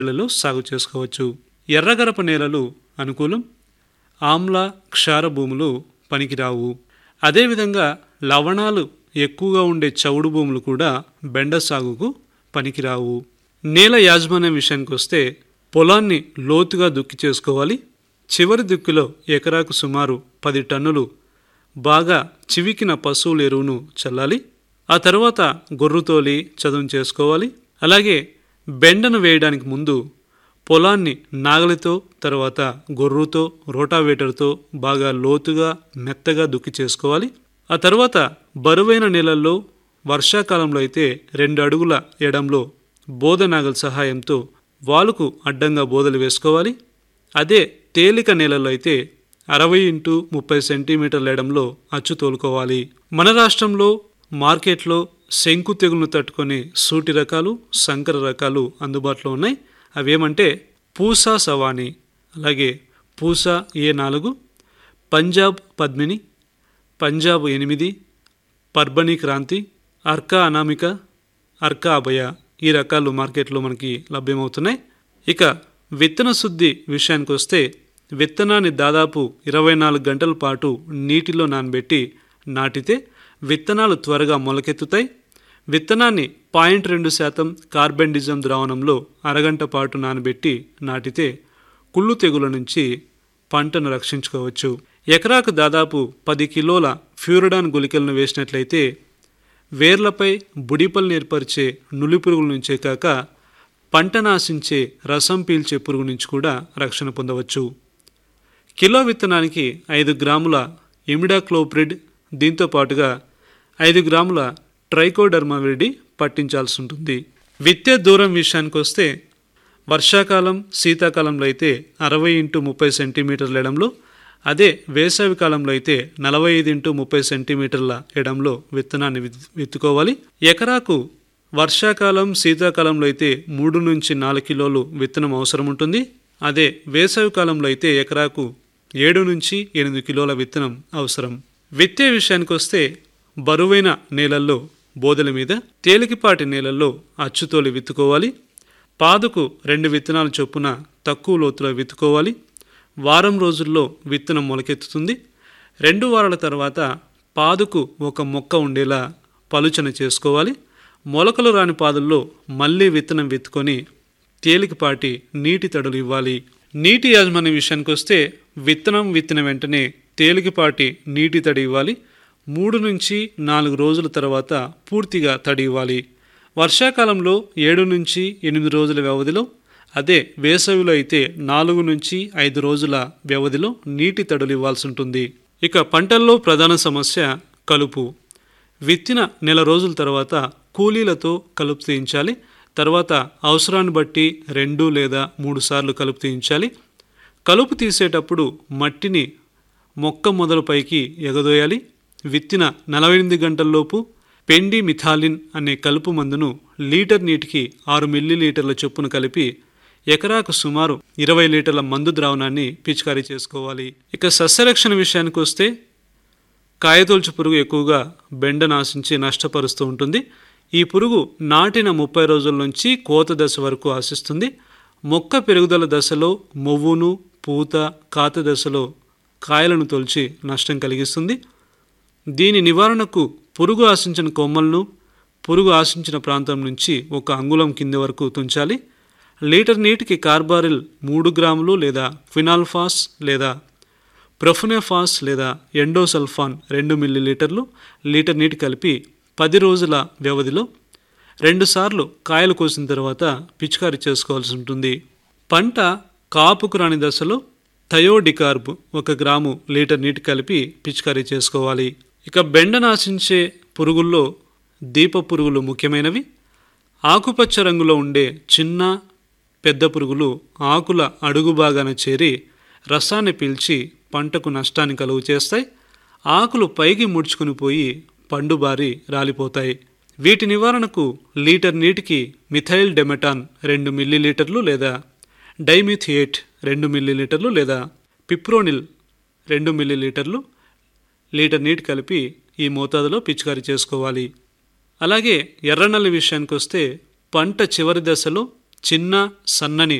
నేలలలో సాగు చేసుకోవచ్చు ఎర్రగరప నేలలు అనుకూలం ఆమ్ల క్షార భూములు పనికిరావు అదేవిధంగా లవణాలు ఎక్కువగా ఉండే చౌడు భూములు కూడా బెండ సాగుకు పనికిరావు నేల యాజమాన్యం విషయానికి వస్తే పొలాన్ని లోతుగా దుక్కి చేసుకోవాలి చివరి దుక్కిలో ఎకరాకు సుమారు పది టన్నులు బాగా చివికిన పశువుల ఎరువును చల్లాలి ఆ తర్వాత గొర్రుతోలి చదును చేసుకోవాలి అలాగే బెండను వేయడానికి ముందు పొలాన్ని నాగలితో తర్వాత గొర్రుతో రోటావేటర్తో బాగా లోతుగా మెత్తగా దుక్కి చేసుకోవాలి ఆ తర్వాత బరువైన నెలల్లో వర్షాకాలంలో అయితే రెండు అడుగుల ఎడంలో బోధ నాగలి సహాయంతో వాలుకు అడ్డంగా బోధలు వేసుకోవాలి అదే తేలిక నేలల్లో అయితే అరవై ఇంటూ ముప్పై సెంటీమీటర్ల ఎడంలో అచ్చు తోలుకోవాలి మన రాష్ట్రంలో మార్కెట్లో శంకు తెగులను తట్టుకునే సూటి రకాలు సంకర రకాలు అందుబాటులో ఉన్నాయి అవేమంటే పూసా సవాని అలాగే పూసా ఏ నాలుగు పంజాబ్ పద్మిని పంజాబ్ ఎనిమిది పర్బని క్రాంతి అర్కా అనామిక అర్కా అభయ ఈ రకాలు మార్కెట్లో మనకి లభ్యమవుతున్నాయి ఇక విత్తన శుద్ధి విషయానికి వస్తే విత్తనాన్ని దాదాపు ఇరవై నాలుగు గంటల పాటు నీటిలో నానబెట్టి నాటితే విత్తనాలు త్వరగా మొలకెత్తుతాయి విత్తనాన్ని పాయింట్ రెండు శాతం కార్బెండిజం ద్రావణంలో అరగంట పాటు నానబెట్టి నాటితే కుళ్ళు తెగుల నుంచి పంటను రక్షించుకోవచ్చు ఎకరాకు దాదాపు పది కిలోల ఫ్యూరిడాన్ గుళికలను వేసినట్లయితే వేర్లపై బుడిపల్ని ఏర్పరిచే నులి పురుగుల నుంచే కాక పంట నాశించే రసం పీల్చే పురుగు నుంచి కూడా రక్షణ పొందవచ్చు కిలో విత్తనానికి ఐదు గ్రాముల ఇమిడాక్లోప్రిడ్ దీంతో పాటుగా ఐదు గ్రాముల ట్రైకోడర్మావిరిడి పట్టించాల్సి ఉంటుంది విత్తే దూరం విషయానికి వస్తే వర్షాకాలం శీతాకాలంలో అయితే అరవై ఇంటూ ముప్పై సెంటీమీటర్ల ఎడంలో అదే వేసవి కాలంలో అయితే నలభై ఐదు ఇంటూ ముప్పై సెంటీమీటర్ల ఎడంలో విత్తనాన్ని విత్- విత్తుకోవాలి ఎకరాకు వర్షాకాలం శీతాకాలంలో అయితే మూడు నుంచి నాలుగు కిలోలు విత్తనం అవసరం ఉంటుంది అదే వేసవి కాలంలో అయితే ఎకరాకు ఏడు నుంచి ఎనిమిది కిలోల విత్తనం అవసరం విత్తే విషయానికి వస్తే బరువైన నేలల్లో బోదెల మీద తేలికపాటి నేలల్లో అచ్చుతోలి విత్తుకోవాలి పాదుకు రెండు విత్తనాలు చొప్పున తక్కువ లోతులో విత్తుకోవాలి వారం రోజుల్లో విత్తనం మొలకెత్తుతుంది రెండు వారాల తర్వాత పాదుకు ఒక మొక్క ఉండేలా పలుచన చేసుకోవాలి మొలకలు రాని పాదుల్లో మళ్ళీ విత్తనం విత్తుకొని తేలికపాటి నీటి తడులు ఇవ్వాలి నీటి యాజమాన్య విషయానికి వస్తే విత్తనం విత్తిన వెంటనే తేలికపాటి నీటి తడి ఇవ్వాలి మూడు నుంచి నాలుగు రోజుల తర్వాత పూర్తిగా తడి ఇవ్వాలి వర్షాకాలంలో ఏడు నుంచి ఎనిమిది రోజుల వ్యవధిలో అదే వేసవిలో అయితే నాలుగు నుంచి ఐదు రోజుల వ్యవధిలో నీటి తడులు ఇవ్వాల్సి ఉంటుంది ఇక పంటల్లో ప్రధాన సమస్య కలుపు విత్తిన నెల రోజుల తర్వాత కూలీలతో కలుపు తీయించాలి తర్వాత అవసరాన్ని బట్టి రెండు లేదా మూడు సార్లు కలుపు తీయించాలి కలుపు తీసేటప్పుడు మట్టిని మొక్క మొదలు పైకి ఎగదోయాలి విత్తిన నలభై ఎనిమిది గంటల్లోపు పెండి మిథాలిన్ అనే కలుపు మందును లీటర్ నీటికి ఆరు మిల్లీ లీటర్ల చొప్పున కలిపి ఎకరాకు సుమారు ఇరవై లీటర్ల మందు ద్రావణాన్ని పిచికారీ చేసుకోవాలి ఇక సస్యరక్షణ విషయానికి వస్తే కాయతొలుచు పురుగు ఎక్కువగా బెండ నాశించి నష్టపరుస్తూ ఉంటుంది ఈ పురుగు నాటిన ముప్పై రోజుల నుంచి కోత దశ వరకు ఆశిస్తుంది మొక్క పెరుగుదల దశలో మొవ్వును పూత కాత దశలో కాయలను తొలిచి నష్టం కలిగిస్తుంది దీని నివారణకు పురుగు ఆశించిన కొమ్మలను పురుగు ఆశించిన ప్రాంతం నుంచి ఒక అంగుళం కింది వరకు తుంచాలి లీటర్ నీటికి కార్బారిల్ మూడు గ్రాములు లేదా ఫినాల్ఫాస్ లేదా ప్రొఫునెఫాస్ లేదా ఎండోసల్ఫాన్ రెండు మిల్లీలీటర్లు లీటర్ నీటి కలిపి పది రోజుల వ్యవధిలో రెండుసార్లు కాయలు కోసిన తర్వాత పిచికారీ చేసుకోవాల్సి ఉంటుంది పంట కాపుకు రాని దశలో థయోడికార్బ్ ఒక గ్రాము లీటర్ నీటి కలిపి పిచికారీ చేసుకోవాలి ఇక బెండ నాశించే పురుగుల్లో దీప పురుగులు ముఖ్యమైనవి ఆకుపచ్చ రంగులో ఉండే చిన్న పెద్ద పురుగులు ఆకుల అడుగు భాగాన చేరి రసాన్ని పీల్చి పంటకు నష్టాన్ని కలుగు చేస్తాయి ఆకులు పైకి ముడుచుకుని పోయి పండుబారి రాలిపోతాయి వీటి నివారణకు లీటర్ నీటికి మిథైల్ డెమెటాన్ రెండు మిల్లీలీటర్లు లేదా డైమిథియేట్ రెండు మిల్లీలీటర్లు లేదా పిప్రోనిల్ రెండు మిల్లీలీటర్లు లీటర్ నీటి కలిపి ఈ మోతాదులో పిచికారీ చేసుకోవాలి అలాగే ఎర్రనల్లి విషయానికి వస్తే పంట చివరి దశలో చిన్న సన్నని